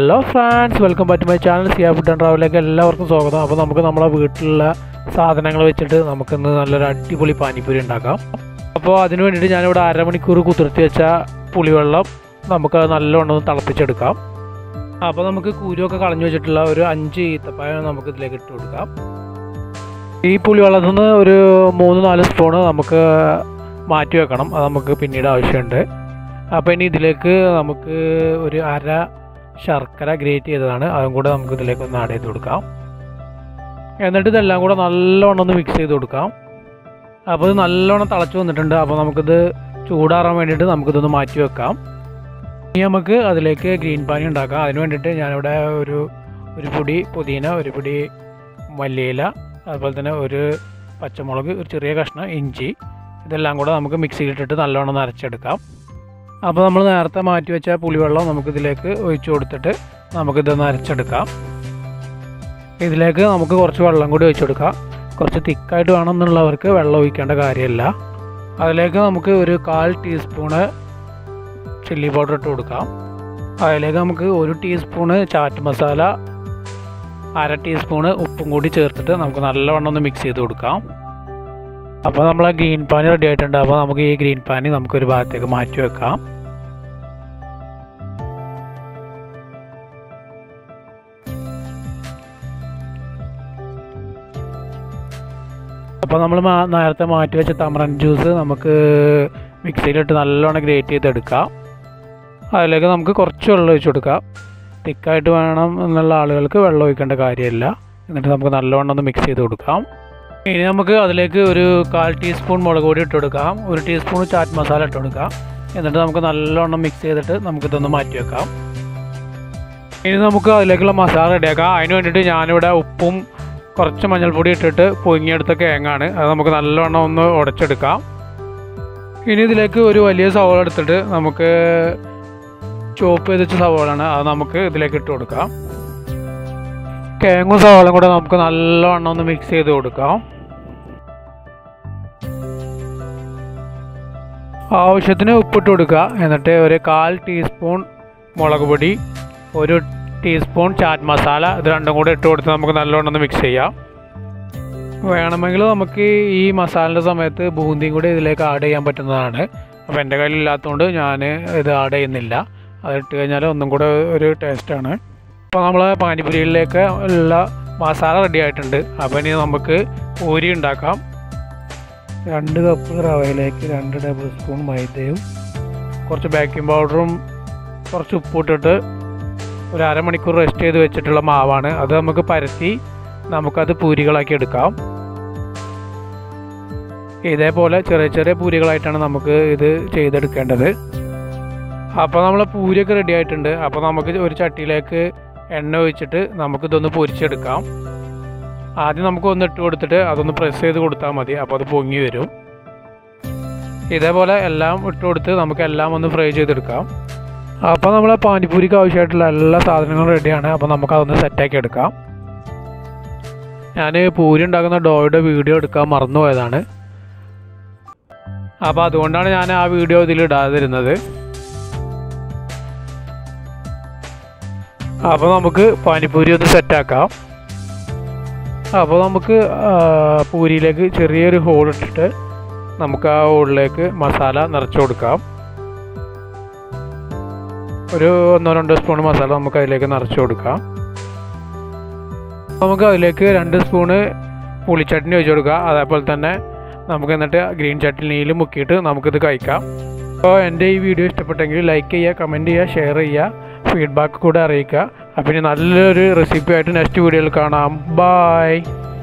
hello friends welcome back to my channel സിയാ food and ട്രാവലിലേക്ക് എല്ലാവർക്കും സ്വാഗതം അപ്പോൾ നമുക്ക് നമ്മളെ വീട്ടിലുള്ള സാധനങ്ങൾ വെച്ചിട്ട് നമുക്കിന്ന് നല്ലൊരു അടിപൊളി പാനിപ്പൂരി ഉണ്ടാക്കാം അപ്പോൾ അതിന് വേണ്ടിയിട്ട് ഞാനിവിടെ അരമണിക്കൂർ കുതിർത്തി വെച്ച പുളിവെള്ളം നമുക്ക് നല്ലോണം ഒന്ന് തിളപ്പിച്ചെടുക്കാം അപ്പോൾ നമുക്ക് കൂരുമൊക്കെ കളഞ്ഞു വെച്ചിട്ടുള്ള ഒരു അഞ്ച് ഈത്തപ്പായം നമുക്ക് ഇതിലേക്ക് ഇട്ട് കൊടുക്കാം ഈ പുളിവെള്ളത്തിൽ നിന്ന് ഒരു മൂന്ന് നാല് സ്പൂണ് നമുക്ക് മാറ്റി വെക്കണം അത് നമുക്ക് പിന്നീട് ആവശ്യമുണ്ട് അപ്പോൾ ഇനി ഇതിലേക്ക് നമുക്ക് ഒരു അര ശർക്കര ഗ്രേറ്റ് ചെയ്തതാണ് അതും കൂടെ നമുക്ക് ഇതിലേക്ക് ഒന്ന് ആഡ് ചെയ്ത് കൊടുക്കാം എന്നിട്ട് ഇതെല്ലാം കൂടെ നല്ലോണം ഒന്ന് മിക്സ് ചെയ്ത് കൊടുക്കാം അപ്പോൾ ഇത് നല്ലോണം തിളച്ച് വന്നിട്ടുണ്ട് അപ്പോൾ നമുക്കിത് ചൂടാറാൻ വേണ്ടിയിട്ട് നമുക്കിതൊന്ന് മാറ്റി വെക്കാം ഇനി നമുക്ക് അതിലേക്ക് ഗ്രീൻ പാനി ഉണ്ടാക്കാം അതിന് വേണ്ടിയിട്ട് ഞാനിവിടെ ഒരു ഒരു പൊടി പുതിന ഒരു പൊടി മല്ലിയില അതുപോലെ തന്നെ ഒരു പച്ചമുളക് ഒരു ചെറിയ കഷ്ണം ഇഞ്ചി ഇതെല്ലാം കൂടെ നമുക്ക് മിക്സിയിലിട്ടിട്ട് നല്ലോണം ഒന്ന് അരച്ചെടുക്കാം അപ്പോൾ നമ്മൾ നേരത്തെ മാറ്റി വെച്ച പുളിവെള്ളം നമുക്കിതിലേക്ക് ഒഴിച്ചു കൊടുത്തിട്ട് നമുക്കിതൊന്ന് അരച്ചെടുക്കാം ഇതിലേക്ക് നമുക്ക് കുറച്ച് വെള്ളം കൂടി ഒഴിച്ചു കൊടുക്കാം കുറച്ച് തിക്കായിട്ട് വേണമെന്നുള്ളവർക്ക് വെള്ളം ഒഴിക്കേണ്ട കാര്യമില്ല അതിലേക്ക് നമുക്ക് ഒരു കാൽ ടീസ്പൂണ് ചില്ലി പൗഡർ ഇട്ട് കൊടുക്കാം അതിലേക്ക് നമുക്ക് ഒരു ടീസ്പൂണ് ചാറ്റ് മസാല അര ടീസ്പൂണ് ഉപ്പും കൂടി ചേർത്തിട്ട് നമുക്ക് നല്ലവണ്ണം ഒന്ന് മിക്സ് ചെയ്ത് കൊടുക്കാം അപ്പോൾ നമ്മൾ ഗ്രീൻ പാനി റെഡി ആയിട്ടുണ്ട് അപ്പോൾ നമുക്ക് ഈ ഗ്രീൻ പാനി നമുക്കൊരു ഭാഗത്തേക്ക് മാറ്റി വെക്കാം അപ്പോൾ നമ്മൾ നേരത്തെ മാറ്റി വെച്ച തമറൻ ജ്യൂസ് നമുക്ക് മിക്സിയിലിട്ട് നല്ലോണം ഗ്രേറ്റ് ചെയ്തെടുക്കാം അതിലേക്ക് നമുക്ക് കുറച്ച് വെള്ളം ഒഴിച്ച് കൊടുക്കാം തിക്കായിട്ട് വേണം എന്നുള്ള ആളുകൾക്ക് വെള്ളം ഒഴിക്കേണ്ട കാര്യമില്ല എന്നിട്ട് നമുക്ക് നല്ലോണം ഒന്ന് മിക്സ് ചെയ്ത് കൊടുക്കാം ഇനി നമുക്ക് അതിലേക്ക് ഒരു കാൽ ടീസ്പൂൺ മുളക് പൊടി ഇട്ട് കൊടുക്കാം ഒരു ടീസ്പൂൺ ചാറ്റ് മസാല ഇട്ട് കൊടുക്കാം എന്നിട്ട് നമുക്ക് നല്ലോണം മിക്സ് ചെയ്തിട്ട് നമുക്കിതൊന്ന് മാറ്റി വെക്കാം ഇനി നമുക്ക് അതിലേക്കുള്ള മസാല റെഡിയാക്കാം അതിന് വേണ്ടിയിട്ട് ഞാനിവിടെ ഉപ്പും കുറച്ച് മഞ്ഞൾപ്പൊടി ഇട്ടിട്ട് പൊങ്ങിയെടുത്ത കേങ്ങാണ് അത് നമുക്ക് നല്ലോണം ഒന്ന് ഉടച്ചെടുക്കാം ഇനി ഇതിലേക്ക് ഒരു വലിയ സവോള എടുത്തിട്ട് നമുക്ക് ചോപ്പ് ചെയ്ത് വെച്ച സവോളാണ് അത് നമുക്ക് ഇതിലേക്ക് ഇട്ട് കൊടുക്കാം കേങ്ങും സവാളും കൂടെ നമുക്ക് നല്ലവണ്ണം ഒന്ന് മിക്സ് ചെയ്ത് കൊടുക്കാം ആവശ്യത്തിന് ഉപ്പിട്ട് കൊടുക്കുക എന്നിട്ട് ഒരു കാൽ ടീസ്പൂൺ മുളക് പൊടി ഒരു ടീസ്പൂൺ ചാറ്റ് മസാല ഇത് രണ്ടും കൂടെ ഇട്ട് കൊടുത്ത് നമുക്ക് നല്ലോണം ഒന്ന് മിക്സ് ചെയ്യാം വേണമെങ്കിൽ നമുക്ക് ഈ മസാലയുടെ സമയത്ത് ബൂന്തിയും കൂടി ഇതിലേക്ക് ആഡ് ചെയ്യാൻ പറ്റുന്നതാണ് അപ്പോൾ എൻ്റെ കയ്യിൽ ഇല്ലാത്തതുകൊണ്ട് ഞാൻ ഇത് ആഡ് ചെയ്യുന്നില്ല അത് ഇട്ട് കഴിഞ്ഞാൽ ഒന്നും കൂടെ ഒരു ടേസ്റ്റാണ് അപ്പോൾ നമ്മൾ പാനിപൂരിയിലേക്ക് ഉള്ള മസാല റെഡി ആയിട്ടുണ്ട് അപ്പോൾ ഇനി നമുക്ക് പൂരി ഉണ്ടാക്കാം രണ്ട് കപ്പ് റവയിലേക്ക് രണ്ട് ടേബിൾ സ്പൂൺ മൈദയും കുറച്ച് ബേക്കിംഗ് പൗഡറും കുറച്ച് ഉപ്പിട്ടിട്ട് ഒരു അരമണിക്കൂർ റെസ്റ്റ് ചെയ്ത് വെച്ചിട്ടുള്ള മാവാണ് അത് നമുക്ക് പരത്തി നമുക്കത് പൂരികളാക്കി എടുക്കാം ഇതേപോലെ ചെറിയ ചെറിയ പൂരികളായിട്ടാണ് നമുക്ക് ഇത് ചെയ്തെടുക്കേണ്ടത് അപ്പോൾ നമ്മൾ പൂരിയൊക്കെ റെഡി ആയിട്ടുണ്ട് അപ്പോൾ നമുക്ക് ഒരു ചട്ടിയിലേക്ക് എണ്ണ ഒഴിച്ചിട്ട് നമുക്കിതൊന്ന് പൊരിച്ചെടുക്കാം ആദ്യം നമുക്ക് ഒന്ന് ഇട്ട് കൊടുത്തിട്ട് അതൊന്ന് പ്രസ് ചെയ്ത് കൊടുത്താൽ മതി അപ്പോൾ അത് പൊങ്ങി വരും ഇതേപോലെ എല്ലാം ഇട്ട് കൊടുത്ത് നമുക്ക് എല്ലാം ഒന്ന് ഫ്രൈ ചെയ്തെടുക്കാം അപ്പോൾ നമ്മൾ പാനിപ്പൂരിക്ക് ആവശ്യമായിട്ടുള്ള എല്ലാ സാധനങ്ങളും റെഡിയാണ് അപ്പോൾ നമുക്ക് അതൊന്ന് സെറ്റാക്കി എടുക്കാം ഞാൻ പൂരി ഉണ്ടാക്കുന്ന ഡോയുടെ വീഡിയോ എടുക്കാൻ മറന്നുപോയതാണ് അപ്പോൾ അതുകൊണ്ടാണ് ഞാൻ ആ വീഡിയോ ഇതിൽ ഇടാതിരുന്നത് അപ്പോൾ നമുക്ക് പാനിപ്പൂരി ഒന്ന് സെറ്റാക്കാം അപ്പോൾ നമുക്ക് പൂരിയിലേക്ക് ചെറിയൊരു ഹോൾ ഇട്ടിട്ട് നമുക്ക് ആ ഹോളിലേക്ക് മസാല നിറച്ച് കൊടുക്കാം ഒരു ഒന്നോ രണ്ടോ സ്പൂൺ മസാല നമുക്ക് അതിലേക്ക് നിറച്ച് കൊടുക്കാം നമുക്ക് അതിലേക്ക് രണ്ട് സ്പൂണ് പുളിച്ചട്ടിനി ഒഴിച്ച് കൊടുക്കുക അതേപോലെ തന്നെ നമുക്ക് എന്നിട്ട് ഗ്രീൻ ചട്നിയിൽ മുക്കിയിട്ട് നമുക്കിത് കഴിക്കാം അപ്പോൾ എൻ്റെ ഈ വീഡിയോ ഇഷ്ടപ്പെട്ടെങ്കിൽ ലൈക്ക് ചെയ്യുക കമൻറ്റ് ചെയ്യുക ഷെയർ ചെയ്യുക ഫീഡ്ബാക്ക് കൂടെ അറിയിക്കുക അപ്പം ഇനി നല്ലൊരു റെസിപ്പി ആയിട്ട് നെക്സ്റ്റ് വീഡിയോയിൽ കാണാം ബായ്